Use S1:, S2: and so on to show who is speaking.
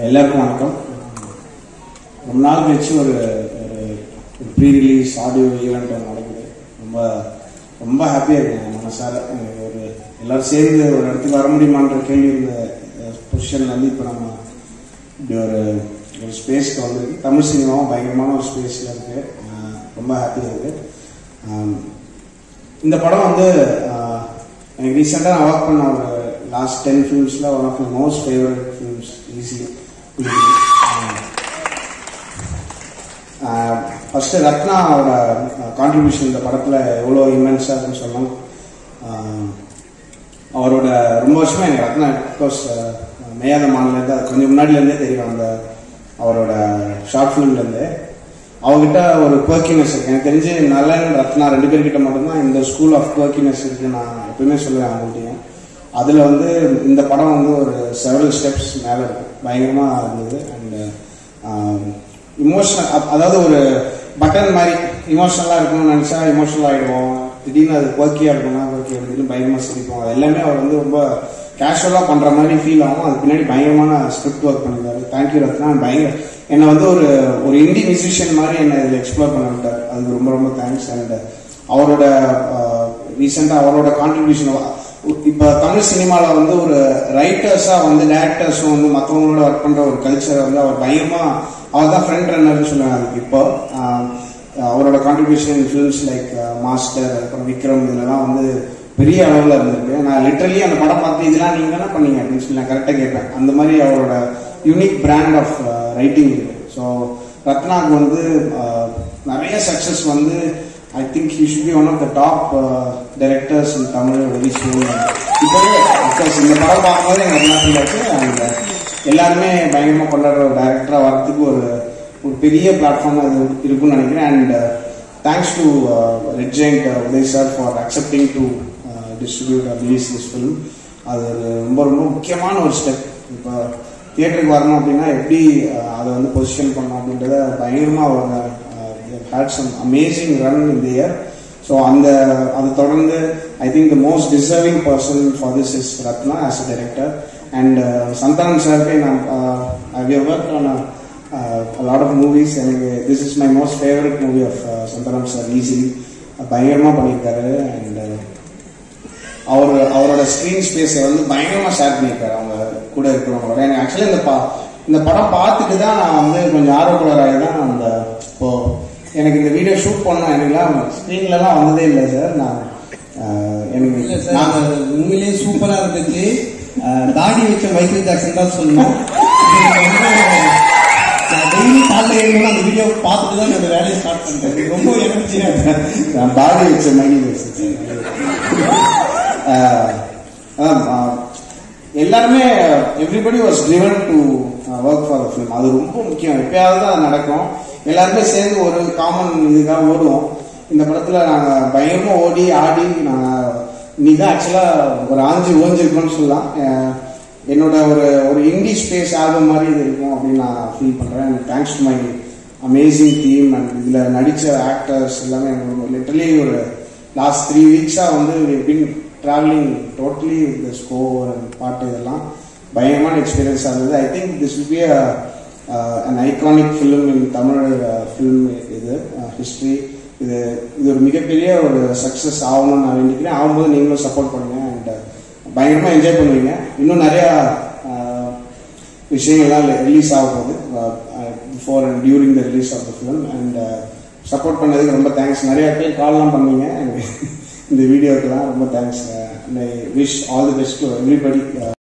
S1: எல்லாருக்கும் வணக்கம் ரொம்ப நாள் கழிச்சு ஒரு ஒரு ப்ரீ ரிலீஸ் ஆடியோ ஈவெண்ட் ஒன்று நடக்குது ரொம்ப ரொம்ப ஹாப்பியாக இருக்கேன் மனசார எனக்கு ஒரு எல்லாரும் சேர்ந்து ஒரு இடத்துக்கு வர முடியுமான்ற கேள்வி இருந்த பொசிஷன்ல வந்து இப்போ நம்ம இப்படி ஒரு ஒரு ஸ்பேஸ்க்கு வந்து தமிழ் சினிமாவும் பயங்கரமான ஒரு ஸ்பேஸில் இருக்கு அஹ் ரொம்ப ஹாப்பியாக இருக்கு அஹ் இந்த படம் வந்து அஹ், எனக்கு ரீசெண்டாக நான் ஒர்க் பண்ண ஒரு லாஸ்ட் டென் ஃபிலிம்ஸில் one of my most favourite films is first ரத்னாவோட கான்ட்ரிபியூஷன் இந்த படத்தில் எவ்வளோ இமென்ஸாக இருக்குன்னு சொல்லலாம் அஹ், அவரோட ரொம்ப வருஷமா எனக்கு ரத்னா அஃப்கோர்ஸ் மேயாத மாநிலேருந்து அது கொஞ்சம் முன்னாடிலேருந்தே தெரியும் அந்த அவரோட ஷார்ட் ஃபிலிம்லேருந்து அவங்ககிட்ட ஒரு குவர்க்கினஸ் இருக்கு எனக்கு தெரிஞ்சு நலன் ரத்னா ரெண்டு பேர்கிட்ட மட்டும்தான் இந்த ஸ்கூல் ஆஃப் குவர்க்கினஸ் இருக்கு நான் எப்பயுமே சொல்லுவேன் அவங்கள்ட்டையும் அதில் வந்து இந்த படம் வந்து ஒரு செவரல் ஸ்டெப்ஸ் மேலே இருக்கு பயங்கரமாக இருந்தது அண்ட் இமோஷனல் அதாவது ஒரு பட்டன் மாதிரி இமோஷனலாக இருக்கணும்னு நினச்சா இமோஷனல் ஆகிடுவோம் திடீர்னு அது குவர்க்கியாக இருக்கணும்னா குவர்க்கி திடீர்னு பயங்கரமாக சிரிப்போம் அது எல்லாமே அவர் வந்து ரொம்ப கேஷுவலாக பண்ணுற மாதிரி ஃபீல் ஆகும் அது பின்னாடி பயங்கரமான ஸ்கிரிப்ட் ஒர்க் பண்ணியிருந்தாரு தேங்க்யூ ரத்னா பயங்கர என்னை வந்து ஒரு ஒரு இந்தி மியூசிஷியன் மாதிரி என்னை இதில் எக்ஸ்ப்ளோர் பண்ண விட்டார் அதுக்கு ரொம்ப ரொம்ப தேங்க்ஸ் அண்ட் அவரோட ரீசெண்டாக அவரோட கான்ட்ரிபியூஷன் இப்போ தமிழ் சினிமாவில் வந்து ஒரு ரைட்டர்ஸாக வந்து டேரக்டர்ஸும் வந்து மற்றவங்களோட ஒர்க் பண்ணுற ஒரு கல்ச்சரை வந்து அவர் பயங்கரமாக அவர் தான் ஃப்ரண்ட் ரன்னர்னு சொல்லுவாங்க அதுக்கு இப்போ ஆஹ், அவரோட கான்ட்ரிபியூஷன் ஃபிலிம்ஸ் லைக் மாஸ்டர் அப்புறம் விக்ரம் இதெல்லாம் வந்து பெரிய அளவில் இருந்திருக்கு நான் லிட்டரலி அந்த படம் பார்த்து இதெல்லாம் நீங்கள் தானே பண்ணீங்க அப்படின்னு சொல்லி நான் கரெக்டாக கேட்பேன் அந்த மாதிரி அவரோட யூனிக் பிராண்ட் ஆஃப் ரைட்டிங் இருக்கு ஸோ ரத்னாக்கு வந்து ஆஹ், நிறைய சக்ஸஸ் வந்து I think he should be one of the top directors in Tamil very soon இப்போவே அஃப்கோர்ஸ் இந்த படம் பார்க்கும்போது எனக்கு என்ன ஃபீல் ஆச்சு அண்ட் எல்லாருமே பயங்கரமாக கொண்டாடுற ஒரு டைரக்டராக வரதுக்கு ஒரு ஒரு பெரிய பிளாட்ஃபார்ம் அது இருக்கும்னு நினைக்கிறேன் and thanks to Red Giant Udhay sir for accepting to distribute release this film அது ஒரு ரொம்ப ரொம்ப முக்கியமான ஒரு ஸ்டெப் இப்போ தியேட்டருக்கு வரணும் அப்படின்னா எப்படி uh, அதை வந்து பொசிஷன் பண்ணணும் அப்படின்றத பயங்கரமாக அவங்க ஹேட் சம் அமேசிங் ரன் இந்த இயர் ஸோ அந்த அதை தொடர்ந்து I think the most deserving person for this is Ratna as a director and Santhanam சாருக்கு நான் I work on lot of movies எனக்கு this is my most favourite movie of Santhanam sir easily பயங்கரமாக பண்ணியிருக்காரு and அவர் அவரோட screen ஸ்பேஸை வந்து பயங்கரமாக ஷேர் பண்ணியிருக்காரு அவங்க கூட இருக்கிறவங்களோட எனக்கு ஆக்சுவலி இந்த பா இந்த படம் பார்த்துட்டு தான் நான் வந்து கொஞ்சம் ஆர்வக்குள்ளராகி தான் அந்த இப்போ எனக்கு இந்த வீடியோ ஷூட் பண்ணோம் எனக்குலாம் ஸ்க்ரீன்லலாம் வந்ததே இல்லை சார் நான் ஆஹ்,
S2: இல்ல
S1: எனக்கு
S2: சார்
S1: நான்
S2: அது உண்மையிலேயே சூப்பரா இருந்துச்சு அஹ், தாடி வச்ச மைக்கேல் ஜாக்சன் தான் சொல்லணும் டெய்லி காலைல எழுந்தோம் அந்த வீடியோ பார்த்துட்டு தான் அந்த வேலையை ஸ்டார்ட் பண்றேன் எனக்கு ரொம்ப எனர்ஜியா இருக்கு
S1: நான் பாடி வச்ச மணி வச்சு எல்லாருமே everybody was driven to work for film அது ரொம்ப முக்கியம் எப்பயாவது தான் அது நடக்கும் எல்லாருமே சேர்ந்து ஒரு காமன் இதுக்காக ஓடுவோம் இந்த படத்துல நாங்க பயங்கரமா ஓடி ஆடி நாங்க இன்னைக்கு தான் ஆக்சுவலா ஒரு ஆஞ்சு ஓஞ்சிருக்கோம்னு சொல்லலாம் அஹ், என்னோட ஒரு ஒரு இண்டி ஸ்பேஸ் ஆல்பம் மாதிரி இது இருக்கும் அப்படின்னு நான் ஃபீல் பண்றேன் thanks to my amazing team and இதுல நடிச்ச ஆக்டர்ஸ் எல்லாமே லிட்டரலி ஒரு லாஸ்ட் த்ரீ வீக்ஸா வந்து பின் டிராவலிங் டோட்டலி இந்த ஸ்கோர் அண்ட் பாட்டு இதெல்லாம் பயங்கரமான எக்ஸ்பீரியன்ஸாக இருந்தது I think this will be an iconic film in Tamil film இது ஹிஸ்ட்ரி இது இது ஒரு மிகப்பெரிய ஒரு சக்ஸஸ் ஆகணும்னு நான் வேண்டிக்கிறேன் ஆகும்போது நீங்களும் சப்போர்ட் பண்ணுங்க அண்ட் பயங்கரமாக என்ஜாய் பண்ணுவீங்க இன்னும் நிறையா uh, விஷயங்கள்லாம் ரிலீஸ் ஆக போகுது before and during the release of the film and support பண்ணதுக்கு ரொம்ப தேங்க்ஸ் நிறைய பேர் கால்லாம் பண்ணீங்க எனக்கு இந்த வீடியோக்கெல்லாம் ரொம்ப thanks wish all the best to everybody